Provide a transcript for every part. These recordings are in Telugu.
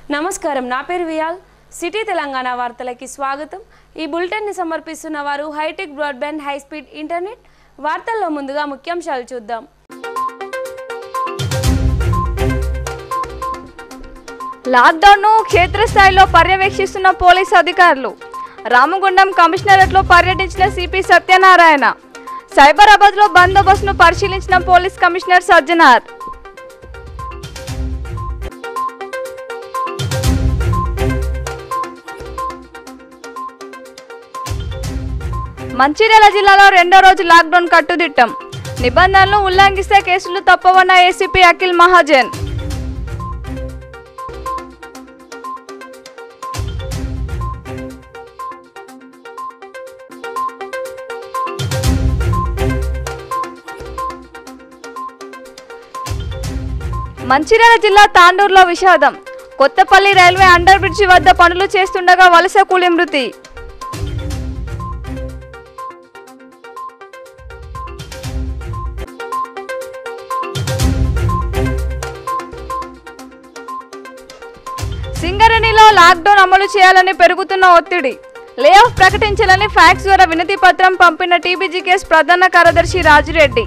నమస్కారం నా పేరు వియాల్ సిటీ తెలంగాణ వార్తలకి స్వాగతం ఈ బులెటిన్ని సమర్పిస్తున్న వారు hitech broadband high speed internet వార్తల్లో ముందుగా ముఖ్యాంశాలు చూద్దాం లాక్డౌన్ను క్షేత్రస్థాయిలో పర్యవేక్షిస్తున్న పోలీస్ అధికారులు రామగుండం కమిషనరేట్లో పర్యటించిన సిపి సత్యనారాయణ సైబరాబాద్లో బందోబస్తును పరిశీలించిన పోలీస్ కమిషనర్ సజ్జనార్ మంచిర్యాల జిల్లాలో రెండో రోజు లాక్డౌన్ కట్టుదిట్టం నిబంధనలు ఉల్లంఘిస్తే కేసులు తప్పవన్న ఏసీపీ అఖిల్ మహాజన్ మంచిర్యాల జిల్లా తాండూరులో విషాదం కొత్తపల్లి రైల్వే అండర్ బ్రిడ్జి వద్ద పనులు చేస్తుండగా వలస కూలి మృతి సింగరేణిలో లాక్డౌన్ అమలు చేయాలని పెరుగుతున్న ఒత్తిడి లే ఆఫ్ ప్రకటించాలని ఫ్యాక్స్ ద్వారా వినతి పత్రం పంపిన టీబీజీకేఎస్ ప్రధాన కార్యదర్శి రాజిరెడ్డి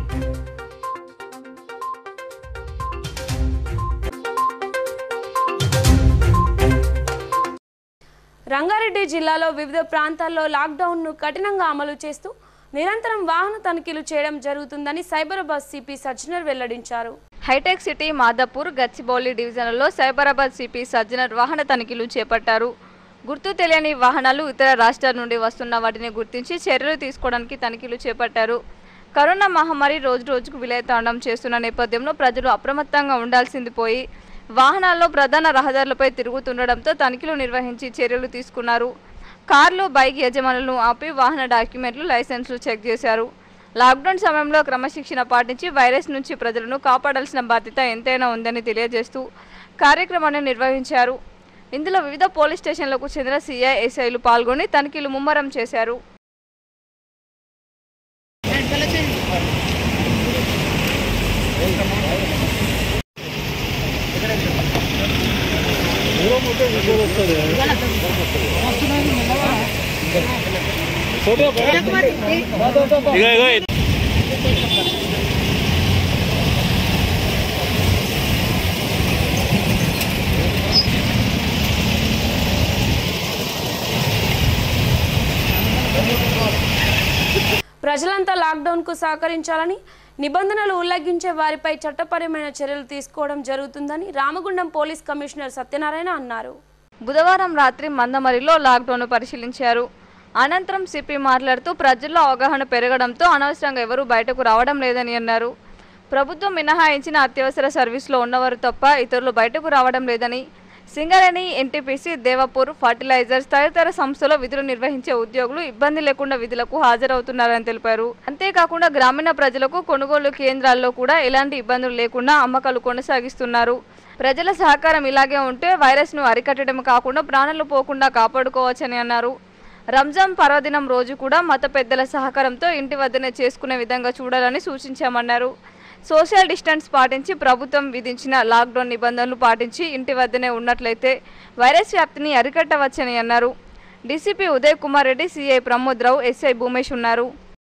రంగారెడ్డి జిల్లాలో వివిధ ప్రాంతాల్లో లాక్డౌన్ను కఠినంగా అమలు చేస్తూ నిరంతరం వాహన తనిఖీలు చేయడం జరుగుతుందని సైబరాబాద్ సిపి సజ్జనర్ వెల్లడించారు హైటెక్ సిటీ మాదాపూర్ గచ్చిబౌలి డివిజన్లలో సైబరాబాద్ సిపి సజ్జనర్ వాహన తనిఖీలు చేపట్టారు గుర్తు తెలియని వాహనాలు ఇతర రాష్ట్రాల నుండి వస్తున్న వాటిని గుర్తించి చర్యలు తీసుకోవడానికి తనిఖీలు చేపట్టారు కరోనా మహమ్మారి రోజు రోజుకు విలయతాండం చేస్తున్న నేపథ్యంలో ప్రజలు అప్రమత్తంగా ఉండాల్సింది పోయి వాహనాల్లో ప్రధాన రహదారులపై తిరుగుతుండడంతో తనిఖీలు నిర్వహించి చర్యలు తీసుకున్నారు కార్లు బైక్ యజమానులను ఆపి వాహన డాక్యుమెంట్లు లైసెన్సులు చెక్ చేశారు లాక్డౌన్ సమయంలో క్రమశిక్షణ పాటించి వైరస్ నుంచి ప్రజలను కాపాడాల్సిన బాధ్యత ఎంతైనా ఉందని తెలియజేస్తూ కార్యక్రమాన్ని నిర్వహించారు ఇందులో వివిధ పోలీస్ స్టేషన్లకు చెందిన సిఐ ఎస్ఐలు పాల్గొని తనిఖీలు ముమ్మరం చేశారు ప్రజలంతా లాక్డౌన్కు సహకరించాలని నిబంధనలు ఉల్లంఘించే వారిపై చట్టపరమైన చర్యలు తీసుకోవడం జరుగుతుందని రామగుండం పోలీస్ కమిషనర్ సత్యనారాయణ అన్నారు బుధవారం రాత్రి మందమరిలో లాక్డౌన్ పరిశీలించారు అనంతరం సిపి మాట్లాడుతూ ప్రజల్లో అవగాహన పెరగడంతో అనవసరంగా ఎవరూ బయటకు రావడం లేదని అన్నారు ప్రభుత్వం మినహాయించిన అత్యవసర సర్వీస్లో ఉన్నవారు తప్ప ఇతరులు బయటకు రావడం లేదని సింగరేణి ఎన్టీపీసీ దేవపూర్ ఫర్టిలైజర్స్ తదితర సంస్థలో విధులు నిర్వహించే ఉద్యోగులు ఇబ్బంది లేకుండా విధులకు హాజరవుతున్నారని తెలిపారు అంతేకాకుండా గ్రామీణ ప్రజలకు కొనుగోలు కేంద్రాల్లో కూడా ఎలాంటి ఇబ్బందులు లేకుండా అమ్మకాలు కొనసాగిస్తున్నారు ప్రజల సహకారం ఇలాగే ఉంటే వైరస్ను అరికట్టడం కాకుండా ప్రాణాలు పోకుండా కాపాడుకోవచ్చని అన్నారు రంజాన్ పర్వదినం రోజు కూడా మత పెద్దల సహకారంతో ఇంటి వద్దనే చేసుకునే విధంగా చూడాలని సూచించామన్నారు సోషల్ డిస్టెన్స్ పాటించి ప్రభుత్వం విధించిన లాక్డౌన్ నిబంధనలు పాటించి ఇంటి వద్దనే ఉన్నట్లయితే వైరస్ వ్యాప్తిని అరికట్టవచ్చని అన్నారు DCP Uday Kumar Reddy CI Pramod Rao SI Bhumesh ఉన్నారు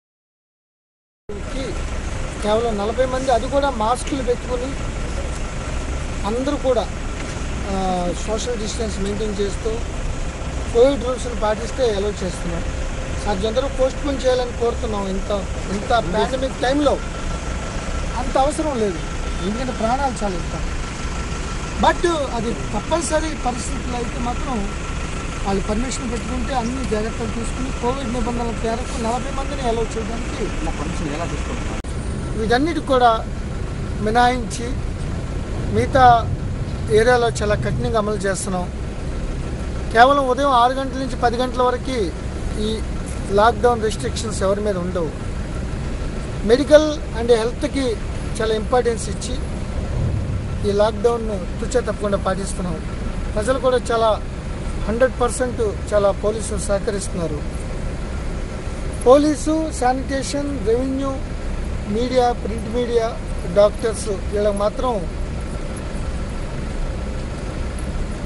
కి కేవలం నలభై మంది అది కూడా మాస్కులు పెట్టుకొని అందరూ కూడా ఆ, సోషల్ డిస్టెన్స్ మెయింటైన్ చేస్తూ కోవిడ్ రూల్స్ని పాటిస్తే అలౌ చేస్తున్నాం సాధ్యంతరం పోస్ట్ పోన్ చేయాలని కోరుతున్నాం ఇంత ఇంత పాండమిక్ టైంలో అంత అవసరం లేదు ఎందుకంటే ప్రాణాలు చాలా ఇంత బట్ అది తప్పనిసరి పరిస్థితుల్లో అయితే మాత్రం వాళ్ళు పర్మిషన్ పెట్టుకుంటే అన్ని జాగ్రత్తలు తీసుకుని కోవిడ్ నిబంధనల మేరకు నలభై మందిని అలౌ చేయడానికి వీటన్నిటికి కూడా మినహాయించి మిగతా ఏరియాలో చాలా కఠినంగా అమలు చేస్తున్నాం కేవలం ఉదయం ఆరు గంటల నుంచి పది గంటల వరకు ఈ లాక్డౌన్ రెస్ట్రిక్షన్స్ ఎవరి మీద ఉండవు మెడికల్ అండ్ హెల్త్కి చాలా ఇంపార్టెన్స్ ఇచ్చి ఈ లాక్డౌన్ను తుచ్చ తప్పకుండా పాటిస్తున్నాం ప్రజలు కూడా చాలా హండ్రెడ్ పర్సెంట్ చాలా పోలీసులు సహకరిస్తున్నారు police sanitation revenue media print media doctors వీళ్ళకి మాత్రం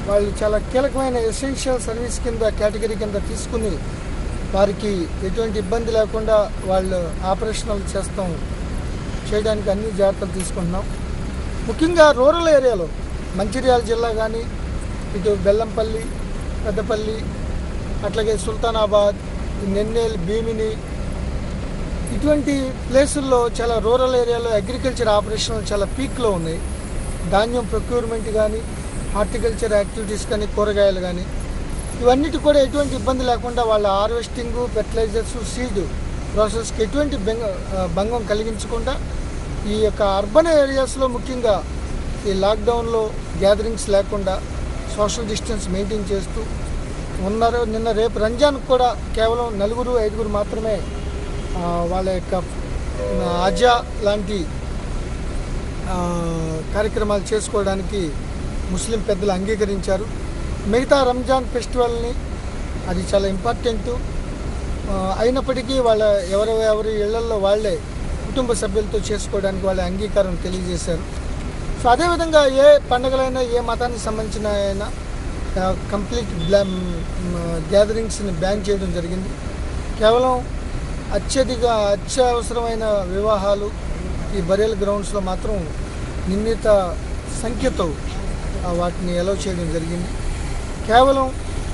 వాళ్ళు చాలా కీలకమైన ఎసెన్షియల్ సర్వీస్ కింద కేటగిరీ కింద తీసుకుని వారికి ఎటువంటి ఇబ్బంది లేకుండా వాళ్ళు ఆపరేషనల్ చేస్తాం చేయడానికి అన్ని జాగ్రత్తలు తీసుకుంటున్నాం ముఖ్యంగా రూరల్ ఏరియాలో మంచిర్యాల జిల్లా కానీ ఇటు బెల్లంపల్లి పెద్దపల్లి అట్లాగే సుల్తానాబాద్ నెన్నేల్ భీమిని ఇటువంటి ప్లేసుల్లో చాలా రూరల్ ఏరియాలో అగ్రికల్చర్ ఆపరేషన్లు చాలా పీక్లో ఉన్నాయి ధాన్యం ప్రొక్యూర్మెంట్ కానీ హార్టికల్చర్ యాక్టివిటీస్ కానీ కూరగాయలు కానీ ఇవన్నిటి కూడా ఎటువంటి ఇబ్బంది లేకుండా వాళ్ళ హార్వెస్టింగ్ ఫెర్టిలైజర్స్ సీడ్ ప్రాసెస్కి ఎటువంటి బెంగ ఆ, భంగం కలిగించకుండా ఈ యొక్క అర్బన్ ఏరియాస్లో ముఖ్యంగా ఈ లాక్డౌన్లో గ్యాదరింగ్స్ లేకుండా సోషల్ డిస్టెన్స్ మెయింటైన్ చేస్తూ ఉన్నారు నిన్న రేపు రంజాన్ కూడా కేవలం నలుగురు ఐదుగురు మాత్రమే ఆ, వాళ్ళ యొక్క ఆ, అజా లాంటి ఆ, కార్యక్రమాలు చేసుకోవడానికి ముస్లిం పెద్దలు అంగీకరించారు మిగతా రంజాన్ ఫెస్టివల్ని అది చాలా ఇంపార్టెంట్ ఆ, అయినప్పటికీ వాళ్ళ ఎవరి ఎవరి ఇళ్లల్లో వాళ్ళే కుటుంబ సభ్యులతో చేసుకోవడానికి వాళ్ళ అంగీకారం తెలియజేశారు సో అదేవిధంగా ఏ పండగలైనా ఏ మతానికి సంబంధించిన అయినా కంప్లీట్ బ్లా గ్యాదరింగ్స్ని బ్యాన్ చేయడం జరిగింది కేవలం అత్యధిక అత్యవసరమైన వివాహాలు ఈ బరియల్ గ్రౌండ్స్లో మాత్రం నిర్ణీత సంఖ్యతో ఆ, వాటిని అలౌ చేయడం జరిగింది కేవలం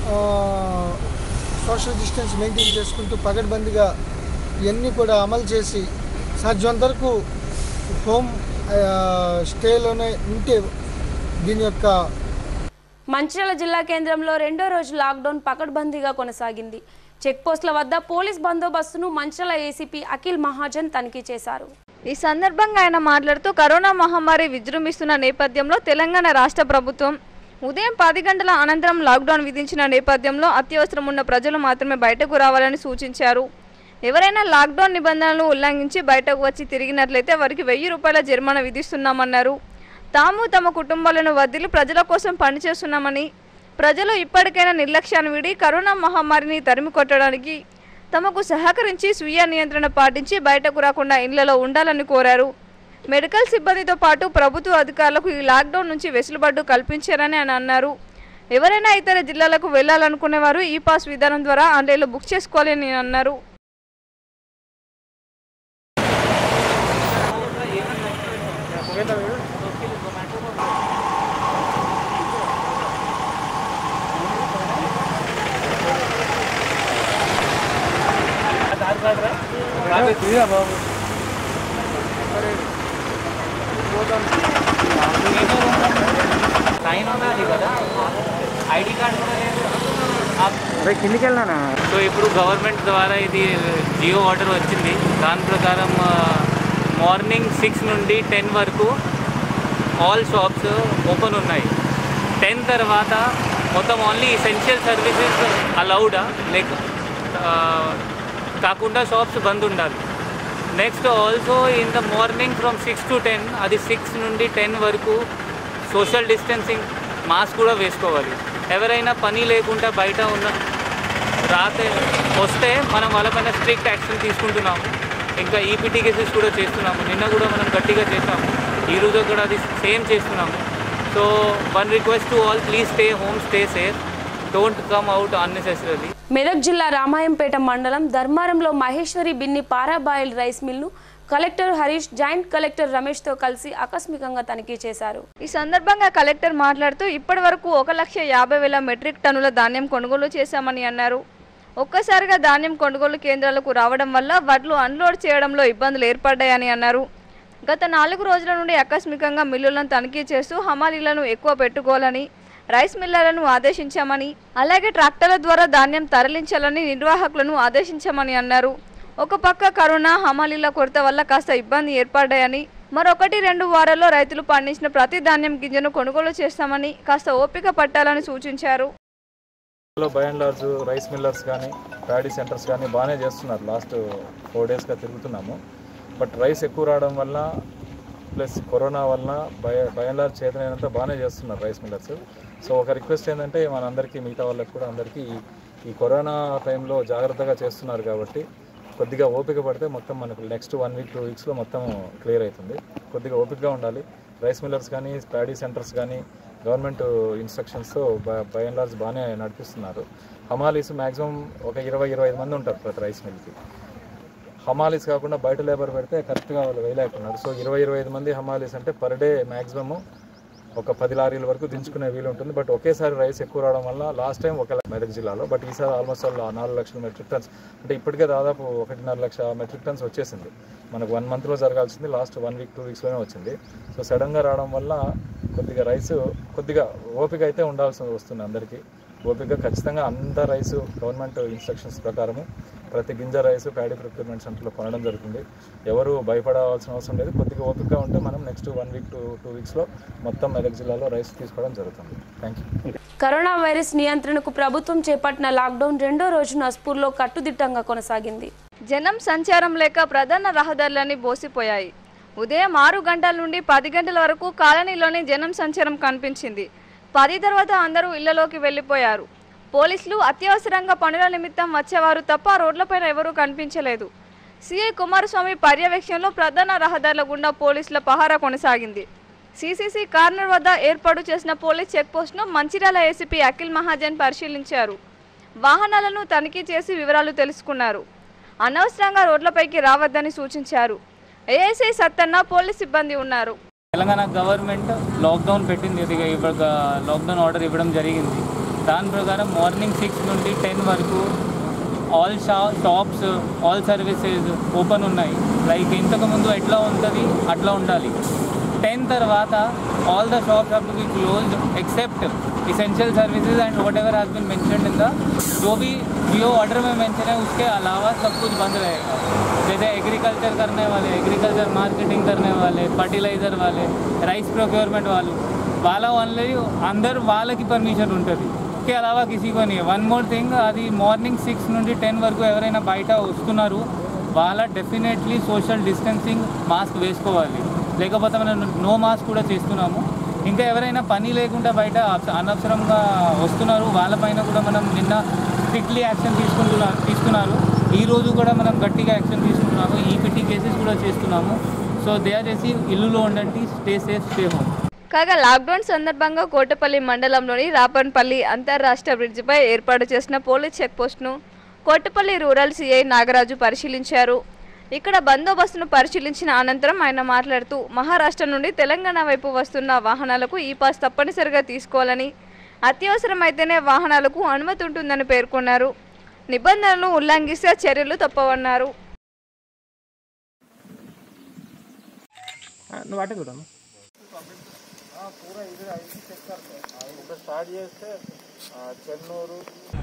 సోషల్ డిస్టెన్స్ మెయింటైన్ చేసుకుంటూ పగడ్బందీగా ఇవన్నీ కూడా అమలు చేసి సాధ్యమంత వరకు హోమ్ స్టేలోనే ఉంటే దీని యొక్క మంచిర్యాల జిల్లా కేంద్రంలో రెండో రోజు లాక్డౌన్ పకడ్బందీగా కొనసాగింది చెక్ పోస్టుల వద్ద పోలీస్ బందోబస్తును మంచిర్యాల ఏసీపీ అఖిల్ మహాజన్ తనిఖీ చేశారు ఈ సందర్భంగా ఆయన మాట్లాడుతూ కరోనా మహమ్మారి విజృంభిస్తున్న నేపథ్యంలో తెలంగాణ రాష్ట్ర ప్రభుత్వం ఉదయం పది గంటల అనంతరం లాక్డౌన్ విధించిన నేపథ్యంలో అత్యవసరం ఉన్న ప్రజలు మాత్రమే బయటకు రావాలని సూచించారు ఎవరైనా లాక్డౌన్ నిబంధనలు ఉల్లంఘించి బయటకు వచ్చి తిరిగినట్లయితే వారికి వెయ్యి రూపాయల జరిమానా విధిస్తున్నామన్నారు తాము తమ కుటుంబాలను వదిలి ప్రజల కోసం పనిచేస్తున్నామని ప్రజలు ఇప్పటికైనా నిర్లక్ష్యాన్ని విడి కరోనా మహమ్మారిని తరిమి కొట్టడానికి తమకు సహకరించి స్వీయ నియంత్రణ పాటించి బయటకు రాకుండా ఇళ్లలో ఉండాలని కోరారు మెడికల్ సిబ్బందితో పాటు ప్రభుత్వ అధికారులకు ఈ లాక్డౌన్ నుంచి వెసులుబాటు కల్పించారని ఆయన అన్నారు ఎవరైనా ఇతర జిల్లాలకు వెళ్లాలనుకునేవారు ఈ పాస్ విధానం ద్వారా ఆన్లైన్లో బుక్ చేసుకోవాలని అన్నారు సైన్ ఉండాలి కదా ఐడి కార్డు కూడా లేదు కిందికి వెళ్ళానా సో ఇప్పుడు గవర్నమెంట్ ద్వారా ఇది జియో ఆర్డర్ వచ్చింది దాని ప్రకారం మార్నింగ్ సిక్స్ నుండి టెన్ వరకు ఆల్ షాప్స్ ఓపెన్ ఉన్నాయి టెన్ తర్వాత మొత్తం ఓన్లీ ఎసెన్షియల్ సర్వీసెస్ అలౌడా లైక్ కాకుండా షాప్స్ బంద్ ఉండాలి next also in the morning from six to ten అది సిక్స్ నుండి టెన్ వరకు సోషల్ డిస్టెన్సింగ్ మాస్క్ కూడా వేసుకోవాలి ఎవరైనా పని లేకుండా బయట ఉన్న రాతే వస్తే మనం వాళ్ళపైన స్ట్రిక్ట్ యాక్షన్ తీసుకుంటున్నాము ఇంకా ఈపీటీ కేసెస్ కూడా చేస్తున్నాము నిన్న కూడా మనం గట్టిగా చేసాము ఈ రోజు కూడా అది సేమ్ చేస్తున్నాము so one request to all please stay home stay safe don't come out unnecessary Medak జిల్లా రామాయంపేట మండలం ధర్మారంలో మహేశ్వరి బిన్ని పారాబాయిల్ రైస్ మిల్ను కలెక్టర్ హరీష్ జాయింట్ కలెక్టర్ రమేష్తో కలిసి ఆకస్మికంగా తనిఖీ చేశారు ఈ సందర్భంగా కలెక్టర్ మాట్లాడుతూ ఇప్పటి వరకు ఒక లక్ష యాభై వేల మెట్రిక్ టన్నుల ధాన్యం కొనుగోలు చేశామని అన్నారు ఒక్కసారిగా ధాన్యం కొనుగోలు కేంద్రాలకు రావడం వల్ల వడ్లు అన్లోడ్ చేయడంలో ఇబ్బందులు ఏర్పడ్డాయని అన్నారు గత నాలుగు రోజుల నుండి ఆకస్మికంగా మిల్లులను తనిఖీ చేస్తూ హమాలీలను ఎక్కువ పెట్టుకోవాలని రైస్ మిల్లర్లను ఆదేశించామని అలాగే ట్రాక్టర్ల ద్వారా ధాన్యం తరలించాలని నిర్వాహకులను ఆదేశించామని అన్నారు ఒక పక్క కరోనా హమాలీల కొరత వల్ల కాస్త ఇబ్బంది ఏర్పడ్డాయని మరొకటి రెండు వారాల్లో రైతులు పండించిన ప్రతి ధాన్యం గింజను కొనుగోలు చేస్తామని కాస్త ఓపిక పట్టాలని సూచించారు లో by and large rice millers కానీ ప్యాడీ సెంటర్స్ కానీ బాగానే చేస్తున్నారు లాస్ట్ ఫోర్ డేస్గా తిరుగుతున్నాము బట్ రైస్ ఎక్కువ రావడం వల్ల ప్లస్ కరోనా వల్ల బై బై అండ్ లార్జ్ చేతనైనంత బాగానే చేస్తున్నారు రైస్ మిల్లర్స్ సో ఒక రిక్వెస్ట్ ఏంటంటే మనందరికీ మిగతా వాళ్ళకి కూడా అందరికీ ఈ- ఈ కరోనా టైంలో జాగ్రత్తగా చేస్తున్నారు కాబట్టి కొద్దిగా ఓపిక పడితే మొత్తం మనకు నెక్స్ట్ వన్ వీక్ టూ వీక్స్లో మొత్తం క్లియర్ అవుతుంది కొద్దిగా ఓపికగా ఉండాలి రైస్ మిల్లర్స్ కానీ ప్యాడీ సెంటర్స్ కానీ గవర్నమెంట్ ఇన్స్ట్రక్షన్స్తో బై అండ్ లార్జ్ బాగానే నడిపిస్తున్నారు హమాలీస్ మ్యాక్సిమం ఒక ఇరవై ఇరవై ఐదు మంది ఉంటారు ప్రతి రైస్ మిల్కి హమాలీస్ కాకుండా బయట లేబర్ పెడితే కరెక్ట్గా వాళ్ళు వేయలేకున్నారు సో ఇరవై ఇరవై ఐదు మంది హమాలీస్ అంటే పర్ డే మ్యాక్సిమము ఒక పది లారీల వరకు దించుకునే వీలు ఉంటుంది బట్ ఒకేసారి రైస్ ఎక్కువ రావడం వల్ల లాస్ట్ టైం ఒక మెదక్ జిల్లాలో బట్ ఈసారి ఆల్మోస్ట్ ఆల్ నాలుగు లక్షల మెట్రిక్ టన్స్ అంటే ఇప్పటికే దాదాపు ఒకటిన్నర లక్ష మెట్రిక్ టన్స్ వచ్చేసింది మనకు వన్ మంత్లో జరగాల్సింది లాస్ట్ వన్ వీక్ టూ వీక్స్లోనే వచ్చింది సో సడన్గా రావడం వల్ల కొద్దిగా రైస్ కొద్దిగా ఓపిక అయితే ఉండాల్సి వస్తుంది అందరికీ ఓపిక ఖచ్చితంగా అంత రైసు గవర్నమెంట్ ఇన్స్ట్రక్షన్స్ ప్రకారము ప్రతి గింజ రైసు ప్యాడీ ప్రొక్యూర్మెంట్ సెంటర్లో కొనడం జరుగుతుంది ఎవరు భయపడవలసిన అవసరం లేదు కొద్దిగా ఓపిక ఉంటే మనం next one week two two వీక్స్లో మొత్తం మెదక్ జిల్లాలో రైస్ తీసుకోవడం జరుగుతుంది థ్యాంక్ యూ కరోనా వైరస్ నియంత్రణకు ప్రభుత్వం చేపట్టిన లాక్డౌన్ రెండో రోజున స్పూర్లో కట్టుదిట్టంగా కొనసాగింది జనం సంచారం లేక ప్రధాన రహదారులన్నీ బోసిపోయాయి ఉదయం ఆరు గంటల నుండి పది గంటల వరకు కాలనీలోని జనం సంచారం కనిపించింది పది తర్వాత అందరూ ఇళ్లలోకి వెళ్లిపోయారు పోలీసులు అత్యవసరంగా పనుల నిమిత్తం వచ్చేవారు తప్ప రోడ్లపైన ఎవరూ కనిపించలేదు సీఐ కుమారస్వామి పర్యవేక్షణలో ప్రధాన రహదారుల గుండా పోలీసుల పహారా కొనసాగింది సీసీసీ కార్నర్ వద్ద ఏర్పాటు చేసిన పోలీస్ చెక్పోస్ట్ను మంచిర్యాల ఏసీపీ అఖిల్ మహాజన్ పరిశీలించారు వాహనాలను తనిఖీ చేసి వివరాలు తెలుసుకున్నారు అనవసరంగా రోడ్లపైకి రావద్దని సూచించారు ఏఎస్ఐ సత్తన్న పోలీస్ సిబ్బంది ఉన్నారు తెలంగాణ గవర్నమెంట్ లాక్డౌన్ పెట్టింది ఇది ఇవ్వ లాక్డౌన్ ఆర్డర్ ఇవ్వడం జరిగింది దాని ప్రకారం మార్నింగ్ సిక్స్ నుండి టెన్ వరకు ఆల్ షా షాప్స్ ఆల్ సర్వీసెస్ ఓపెన్ ఉన్నాయి లైక్ ఇంతకుముందు ఎట్లా ఉంటుంది అట్లా ఉండాలి టెన్ తర్వాత all the shops have to be closed except essential services and whatever has been mentioned in the जो भी जियो ऑर्डर में मेंशन है उसके अलावा सब कुछ बंद रहेगा जैसे एग्रीकल्चर करने वाले एग्रीकल्चर मार्केटिंग करने वाले फर्टिलाइजर वाले రైస్ ప్రొక్యూర్మెంట్ వాళ్ళు వాళ్ళ ఓన్లీ అందరు వాళ్ళకి పర్మిషన్ ఉంటుంది కే అలావా కిసీ కో నీ వన్ మోర్ థింగ్ అది మార్నింగ్ సిక్స్ నుండి టెన్ వరకు ఎవరైనా బయట వస్తున్నారు వాళ్ళ డెఫినెట్లీ సోషల్ డిస్టెన్సింగ్ మాస్క్ వేసుకోవాలి లేకపోతే మనం నో మాస్క్ కూడా చేస్తున్నాము ఇంకా ఎవరైనా పని లేకుండా బయట అస- అనవసరంగా వస్తున్నారు వాళ్ళపైన కూడా మనం నిన్న స్ట్రిక్ట్లీ యాక్షన్ తీసుకుంటున్నారు తీసుకున్నారు ఈ రోజు కూడా మనం గట్టిగా యాక్షన్ తీసుకుంటున్నాము ఈపిటీ కేసెస్ కూడా చేస్తున్నాము సో దయచేసి ఇల్లులో ఉండండి స్టే సేఫ్ స్టే హోమ్ కాగా లాక్డౌన్ సందర్భంగా కోటపల్లి మండలంలోని రాపన్పల్లి అంతర్రాష్ట్ర బ్రిడ్జిపై ఏర్పాటు చేసిన పోలీస్ చెక్పోస్ట్ను కోటపల్లి రూరల్ సిఐ నాగరాజు పరిశీలించారు ఇక్కడ బందోబస్తును పరిశీలించిన అనంతరం ఆయన మాట్లాడుతూ మహారాష్ట్ర నుండి తెలంగాణ వైపు వస్తున్న వాహనాలకు ఈ పాస్ తప్పనిసరిగా తీసుకోవాలని అత్యవసరమైతేనే వాహనాలకు అనుమతి ఉంటుందని పేర్కొన్నారు నిబంధనలను ఉల్లంఘిస్తే చర్యలు తప్పవన్నారు నువ్వు అటే చూడమ్మా స్టార్ట్ చేస్తే చెన్నూరు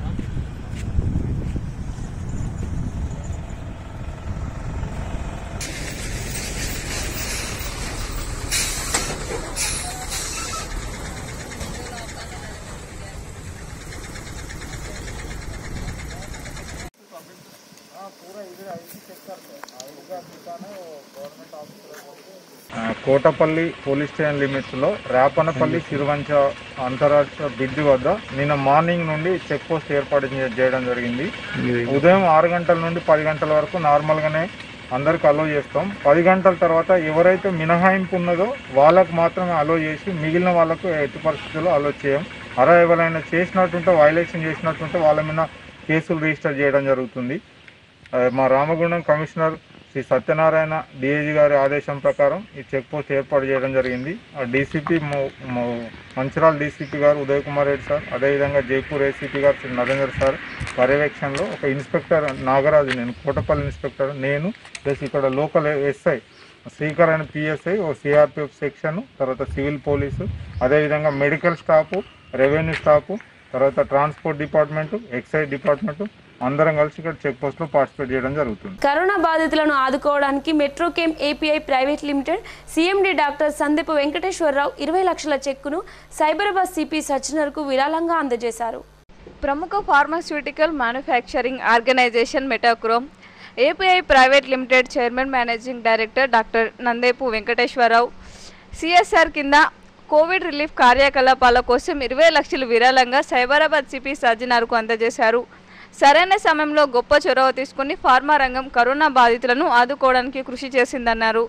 ఆ, కోటపల్లి పోలీస్ స్టేషన్ లిమిట్స్ లో రాపనపల్లి సిరువంచ అంతరాష్ట్ర బ్రిడ్జ్ వద్ద నిన్న మార్నింగ్ నుండి చెక్ పోస్ట్ ఏర్పాటు చే- చేయడం జరిగింది ఉదయం ఆరు గంటల నుండి పది గంటల వరకు నార్మల్ గానే అందరికి అలో చేస్తాం పది గంటల తర్వాత ఎవరైతే మినహాయింపు ఉన్నదో వాళ్ళకు మాత్రమే అలో చేసి మిగిలిన వాళ్ళకు ఎట్టి పరిస్థితుల్లో అలో చేయం అలా ఎవరైనా చేసినట్టుంటే వైలేషన్ చేసినట్టుంటే వాళ్ళ మీద కేసులు రిజిస్టర్ చేయడం జరుగుతుంది ఆ, మా రామగుండం కమిషనర్ శ్రీ సత్యనారాయణ డిఐజీ గారి ఆదేశం ప్రకారం ఈ చెక్ పోస్ట్ ఏర్పాటు చేయడం జరిగింది ఆ డీసీపీ మంచిరాల్ డీసీపీ గారు ఉదయ్ కుమార్ రెడ్డి సార్ అదేవిధంగా జైపూర్ ఏసీపీ గారు శ్రీ నరేందర్ సార్ పర్యవేక్షణలో ఒక ఇన్స్పెక్టర్ నాగరాజు నేను కోటపల్లి ఇన్స్పెక్టర్ నేను ప్లస్ ఇక్కడ లోకల్ ఎస్ఐ శ్రీకర్ అని పిఎస్ఐ ఓ సిఆర్పిఎఫ్ సెక్షన్ తర్వాత సివిల్ పోలీసు అదేవిధంగా మెడికల్ స్టాఫ్ రెవెన్యూ స్టాఫ్ తర్వాత ట్రాన్స్పోర్ట్ డిపార్ట్మెంట్ ఎక్సైజ్ డిపార్ట్మెంట్ అందరం కలిసి ఇక్కడ చెక్ పోస్ట్లో పార్టిసిపేట్ చేయడం జరుగుతుంది కరోనా బాధితులను ఆదుకోవడానికి Metrochem API private limited CMD doctor Sandeep Venkateswararao ఇరవై లక్షల చెక్కును సైబరాబాద్ సిపి సజ్జనర్కు విరాళంగా అందజేశారు ప్రముఖ pharmaceutical manufacturing organisation Metachrome API private limited chairman managing director doctor Nandepu Venkateswararao CSR కింద కోవిడ్ రిలీఫ్ కార్యకలాపాల కోసం ఇరవై లక్షలు విరాళంగా సైబరాబాద్ సిపి సజ్జనార్కు అందజేశారు సరైన సమయంలో గొప్ప చొరవ తీసుకుని ఫార్మా రంగం కరోనా బాధితులను ఆదుకోవడానికి కృషి చేసిందన్నారు